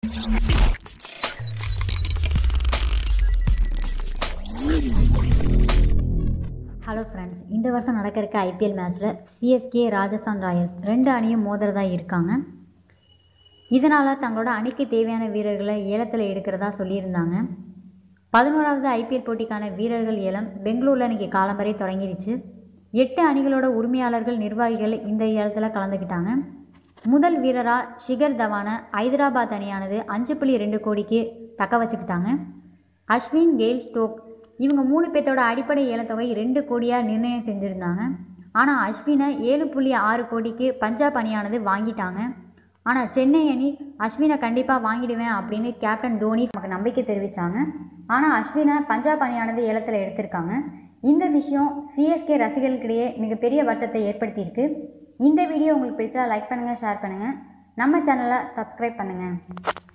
hello friends இந்த வருஷம் நடக்க இருக்க ஐபிஎல் மேட்ச்சில் சிஎஸ்கே ராஜஸ்தான் ராயல்ஸ் ரெண்டு அணியும் மோதுறதா இருக்காங்க இதனால் தங்களோட அணிக்கு தேவையான வீரர்களை ஏலத்தில் எடுக்கிறதா சொல்லியிருந்தாங்க பதினோராவது ஐபிஎல் போட்டிக்கான வீரர்கள் ஏலம் பெங்களூரில் இன்றைக்கி காலம்பரை தொடங்கிருச்சு எட்டு அணிகளோட உரிமையாளர்கள் நிர்வாகிகள் இந்த ஏலத்தில் கலந்துக்கிட்டாங்க முதல் வீரராக ஷிகர் தவானை ஐதராபாத் அணியானது அஞ்சு புள்ளி ரெண்டு கோடிக்கு தக்க வச்சுக்கிட்டாங்க அஸ்வின் கெயில் ஸ்டோக் இவங்க மூணு பேர்த்தோட அடிப்படை ஏலத்தொகை ரெண்டு கோடியாக நிர்ணயம் செஞ்சுருந்தாங்க ஆனால் அஸ்வினை ஏழு புள்ளி ஆறு கோடிக்கு பஞ்சாப் அணியானது வாங்கிட்டாங்க ஆனால் சென்னை அணி அஸ்வினை கண்டிப்பாக வாங்கிடுவேன் அப்படின்னு கேப்டன் தோனி நமக்கு நம்பிக்கை தெரிவித்தாங்க ஆனால் அஸ்வினை பஞ்சாப் அணியானது ஏலத்தில் எடுத்திருக்காங்க இந்த விஷயம் சிஎஸ்கே ரசிகர்களுக்கிடையே மிகப்பெரிய வருத்தத்தை ஏற்படுத்தியிருக்கு இந்த வீடியோ உங்களுக்கு பிடிச்சா லைக் பண்ணுங்கள் ஷேர் பண்ணுங்கள் நம்ம சேனலை சப்ஸ்கிரைப் பண்ணுங்கள்